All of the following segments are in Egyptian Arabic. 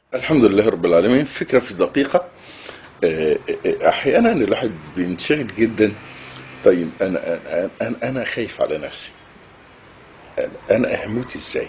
الحمد لله رب العالمين فكرة في دقيقة آه، آه، أحيانا الواحد بينشغل جدا طيب أنا أنا أنا, أنا خايف على نفسي أنا- أنا هموت إزاي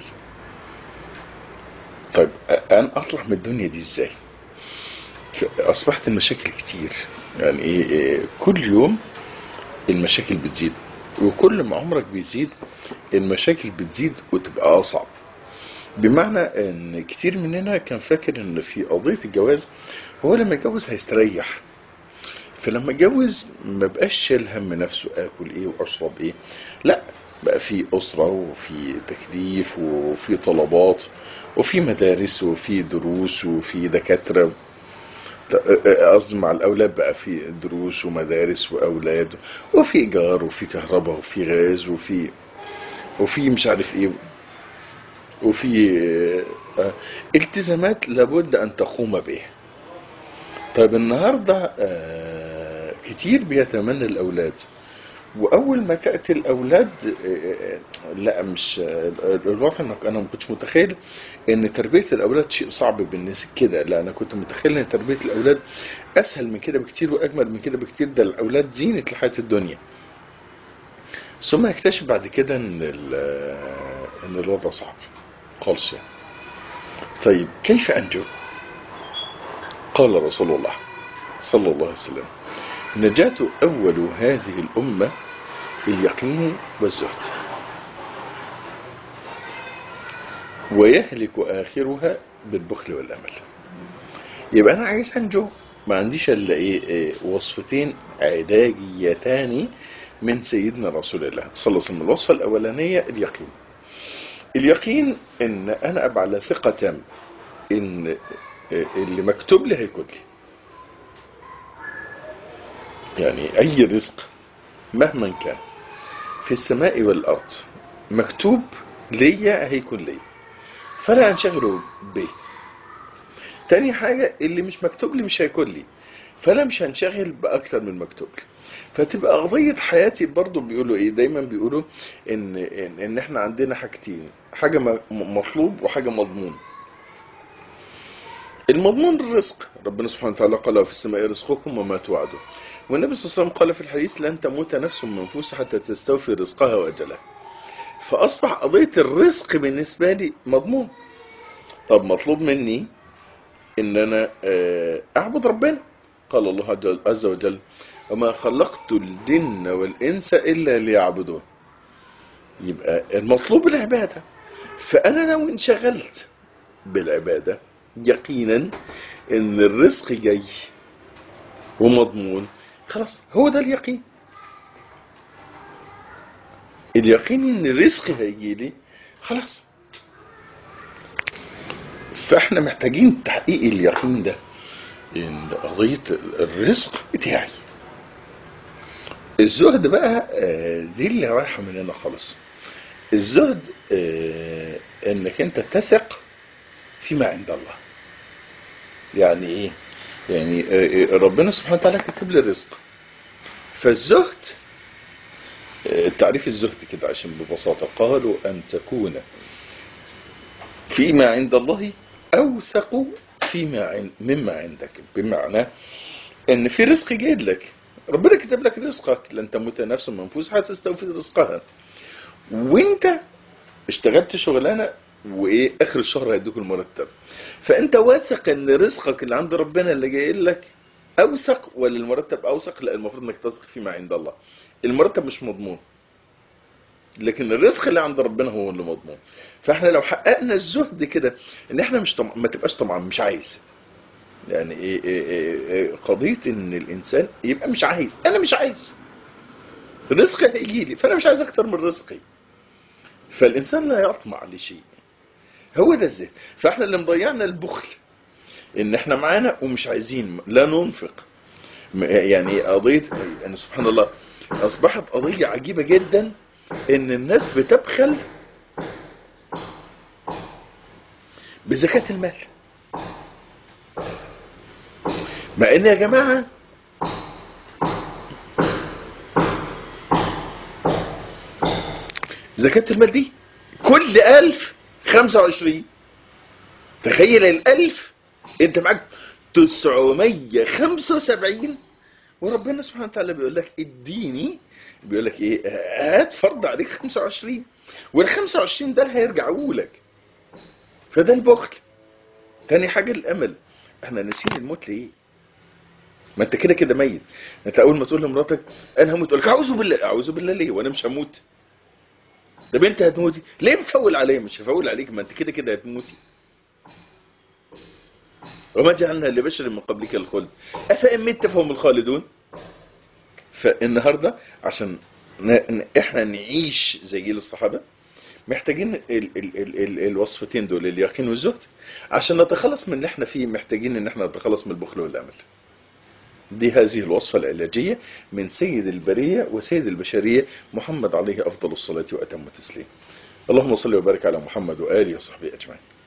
طيب آه، أنا أطلع من الدنيا دي إزاي أصبحت المشاكل كتير يعني إيه آه، كل يوم المشاكل بتزيد وكل ما عمرك بيزيد المشاكل بتزيد وتبقى أصعب بمعنى ان كتير مننا كان فاكر ان في قضية الجواز هو لما يتجوز هيستريح فلما اتجوز ما بقاش شايل هم نفسه اكل ايه واشرب ايه لا بقى في اسرة وفي تكليف وفي طلبات وفي مدارس وفي دروس وفي دكاترة قصدي مع الاولاد بقى في دروس ومدارس واولاد وفي ايجار وفي كهرباء وفي غاز وفي وفي مش عارف ايه وفي آه، التزامات لابد ان تقوم بها طيب النهارده آه، كتير بيتمنى الاولاد واول ما تاتي الاولاد آه، لا مش آه، الواقع انك انا ما كنتش متخيل ان تربيه الاولاد شيء صعب بالنسبه كده لا انا كنت متخيل ان تربيه الاولاد اسهل من كده بكتير واجمل من كده بكتير ده الاولاد زينه الحياه الدنيا ثم يكتشف بعد كده ان ال- ان الوضع صعب خالص يعني طيب كيف أنجو قال رسول الله صلى الله عليه وسلم نجاة أول هذه الأمة اليقين والزهد ويهلك آخرها بالبخل والأمل يبقى أنا عايز أنجو ما عنديش إلا إيه, إيه وصفتين علاجيتان من سيدنا رسول الله صلى الله عليه وسلم الوصفة الأولانية اليقين اليقين ان انا ابقى على ثقة تامة ان اللي مكتوب لي هيكون لي يعني اي رزق مهما كان في السماء والارض مكتوب ليا هيكون لي فلا انشغل به تاني حاجة اللي مش مكتوب لي مش هيكون لي فانا مش هنشغل باكتر من مكتوب لي فتبقى قضية حياتي برضو بيقولوا ايه دايما بيقولوا ان ان, إن احنا عندنا حاجتين حاجة م- مطلوب وحاجة مضمون المضمون الرزق ربنا سبحانه وتعالى قال في السماء رزقكم وما توعدون والنبي صلى الله عليه وسلم قال في الحديث لن تموت نفس منفوسة حتى تستوفي رزقها وأجلها فأصبح قضية الرزق بالنسبة لي مضمون طب مطلوب مني ان انا آه، اعبد ربنا قال الله عز- عز وجل وما خلقت الجن والانس الا ليعبدون يبقى المطلوب العباده فانا لو انشغلت بالعباده يقينا ان الرزق جاي ومضمون خلاص هو ده اليقين اليقين ان الرزق هيجي لي خلاص فاحنا محتاجين تحقيق اليقين ده ان قضية الرزق بتاعي الزهد بقى آه، دي اللي رايحة مننا خالص الزهد آه، انك انت تثق فيما عند الله يعني ايه يعني آه، آه، ربنا سبحانه وتعالى كتب لي رزق فالزهد آه، تعريف الزهد كده عشان ببساطة قالوا ان تكون فيما عند الله أوثق فيما عن مما عندك بمعنى ان في رزق جاي لك ربنا كتب لك رزقك لن تموت نفس منفوس حتى تستوفي رزقها وانت اشتغلت شغلانه وايه اخر الشهر هيدوك المرتب فانت واثق ان رزقك اللي عند ربنا اللي جاي لك اوثق ولا المرتب اوثق لا المفروض انك تثق فيما عند الله المرتب مش مضمون لكن الرزق اللي عند ربنا هو اللي مضمون فاحنا لو حققنا الزهد كده ان احنا مش طمع ما تبقاش طمعا مش عايز يعني إيه إيه إيه إيه قضية ان الانسان يبقى مش عايز انا مش عايز رزقي هيجي لي فانا مش عايز اكتر من رزقي فالانسان لا يطمع لشيء هو ده الزهد فاحنا اللي مضيعنا البخل ان احنا معانا ومش عايزين لا ننفق م- يعني قضية يعني سبحان الله اصبحت قضية عجيبة جدا ان الناس بتبخل بزكاة المال مع ان يا جماعة زكاة المال دي كل ألف خمسة وعشرين تخيل الألف انت معاك 975 وربنا سبحانه وتعالى بيقول لك اديني بيقول لك ايه هات فرض عليك 25 وال 25 ده اللي هيرجعوا لك فده البخل تاني حاجة الامل احنا ناسيين الموت ليه ما انت كده كده ميت انت اول ما تقول لمراتك انا هموت تقول لك اعوذ بالله اعوذ بالله ليه وانا مش هموت ده بنت هتموتي ليه مفول عليا مش هفول عليك ما انت كده كده هتموتي وما جعلنا لبشر من قبلك الخلد افان مت فهم الخالدون فالنهارده عشان ن- ن- احنا نعيش زي جيل الصحابه محتاجين ال ال ال ال الوصفتين دول اليقين والزهد عشان نتخلص من اللي احنا فيه محتاجين ان احنا نتخلص من البخل والامل دي هذه الوصفة العلاجية من سيد البرية وسيد البشرية محمد عليه أفضل الصلاة وأتم التسليم اللهم صل وبارك على محمد وآله وصحبه أجمعين